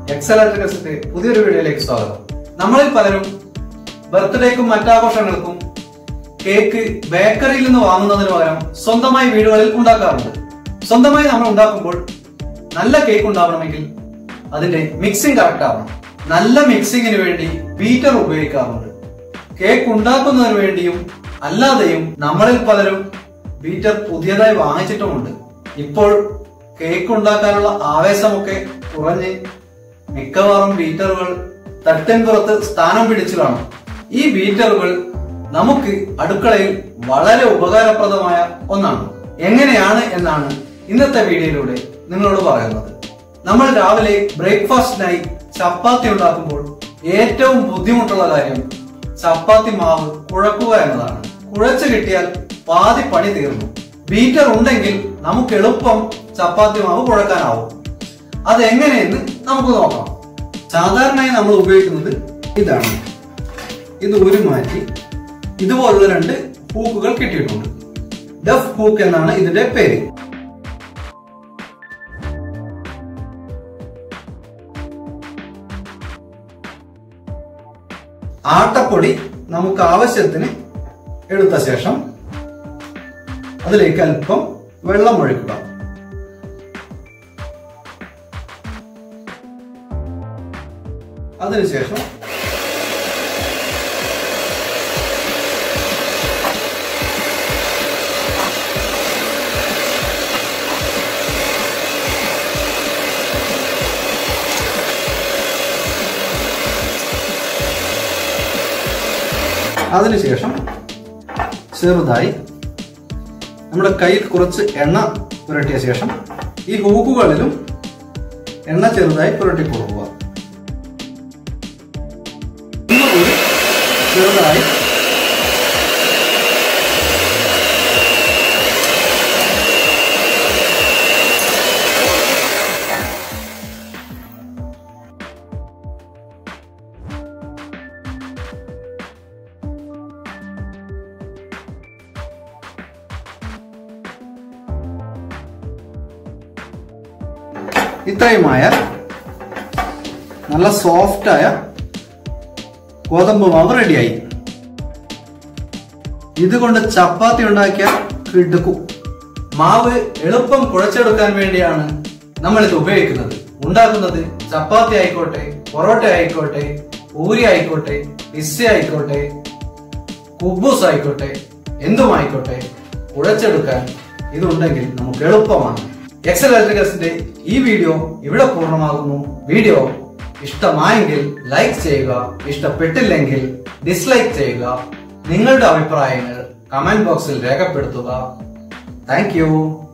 എക്സലട്രിക്കസിന്റെ പുതിയൊരു വീഡിയോയിലേക്ക് സ്വാഗതം നമ്മളിൽ പലരും ബർത്ത്ഡേക്കും മറ്റാഘോഷങ്ങൾക്കും കേക്ക് ബേക്കറിയിൽ നിന്ന് വാങ്ങുന്നതിന് പകരം സ്വന്തമായി വീടുകളിൽ ഉണ്ടാക്കാറുണ്ട് സ്വന്തമായി നമ്മൾ ഉണ്ടാക്കുമ്പോൾ നല്ല കേക്ക് ഉണ്ടാവണമെങ്കിൽ അതിന്റെ മിക്സിംഗ് കറക്റ്റ് ആവണം നല്ല മിക്സിങ്ങിന് വേണ്ടി ബീറ്റർ ഉപയോഗിക്കാറുണ്ട് കേക്ക് ഉണ്ടാക്കുന്നതിന് വേണ്ടിയും അല്ലാതെയും നമ്മളിൽ പലരും ബീറ്റർ പുതിയതായി വാങ്ങിച്ചിട്ടുമുണ്ട് ഇപ്പോൾ കേക്ക് ഉണ്ടാക്കാനുള്ള ആവേശമൊക്കെ കുറഞ്ഞ് മിക്കവാറും ബീറ്ററുകൾ തട്ടിൻപുറത്ത് സ്ഥാനം പിടിച്ചു കാണും ഈ ബീറ്ററുകൾ നമുക്ക് അടുക്കളയിൽ വളരെ ഉപകാരപ്രദമായ ഒന്നാണ് എങ്ങനെയാണ് എന്നാണ് ഇന്നത്തെ വീഡിയോയിലൂടെ നിങ്ങളോട് പറയുന്നത് നമ്മൾ രാവിലെ ബ്രേക്ക്ഫാസ്റ്റിനായി ചപ്പാത്തി ഉണ്ടാക്കുമ്പോൾ ഏറ്റവും ബുദ്ധിമുട്ടുള്ള കാര്യം ചപ്പാത്തി മാവ് കുഴക്കുക എന്നതാണ് കുഴച്ചു കിട്ടിയാൽ പാതി പണി തീർന്നു ബീറ്റർ ഉണ്ടെങ്കിൽ നമുക്ക് എളുപ്പം ചപ്പാത്തി മാവ് കുഴക്കാനാവും അതെങ്ങനെയെന്ന് നമുക്ക് നോക്കാം സാധാരണയായി നമ്മൾ ഉപയോഗിക്കുന്നത് ഇതാണ് ഇത് ഒരു മാറ്റി ഇതുപോലുള്ള രണ്ട് ഹൂക്കുകൾ കിട്ടിയിട്ടുണ്ട് ഡഫ് ഹൂക്ക് എന്നാണ് ഇതിന്റെ പേര് ആട്ടപ്പൊടി നമുക്ക് ആവശ്യത്തിന് എടുത്ത ശേഷം അതിലേക്ക് അല്പം വെള്ളം ഒഴിക്കുക അതിനുശേഷം അതിനുശേഷം ചെറുതായി നമ്മുടെ കയ്യിൽ കുറച്ച് എണ്ണ പുരട്ടിയ ശേഷം ഈ ഹൂക്കുകളിലും എണ്ണ ചെറുതായി പുരട്ടി കൊടുക്കുക ഒന്നുകൂടി ചെറുതായി ഇത്രയുമായ നല്ല സോഫ്റ്റായ ഗോതമ്പ് മാവ് റെഡിയായി ഇതുകൊണ്ട് ചപ്പാത്തി ഉണ്ടാക്കിയാൽ കിടുക്കും മാവ് എളുപ്പം കുഴച്ചെടുക്കാൻ വേണ്ടിയാണ് നമ്മൾ ഇത് ഉപയോഗിക്കുന്നത് ഉണ്ടാക്കുന്നത് ചപ്പാത്തി ആയിക്കോട്ടെ പൊറോട്ട ആയിക്കോട്ടെ പൂരി ആയിക്കോട്ടെ പിസ്സ ആയിക്കോട്ടെ കുബൂസ് ആയിക്കോട്ടെ എന്തുമായിക്കോട്ടെ കുഴച്ചെടുക്കാൻ ഇതുണ്ടെങ്കിൽ നമുക്ക് എളുപ്പമാണ് എക്സൽ ഇലക്ട്രിക്കൽസിന്റെ ഈ വീഡിയോ ഇവിടെ പൂർണ്ണമാകുന്നു വീഡിയോ ഇഷ്ടമായെങ്കിൽ ലൈക്ക് ചെയ്യുക ഇഷ്ടപ്പെട്ടില്ലെങ്കിൽ ഡിസ്ലൈക്ക് ചെയ്യുക നിങ്ങളുടെ അഭിപ്രായങ്ങൾ കമന്റ് ബോക്സിൽ രേഖപ്പെടുത്തുക താങ്ക്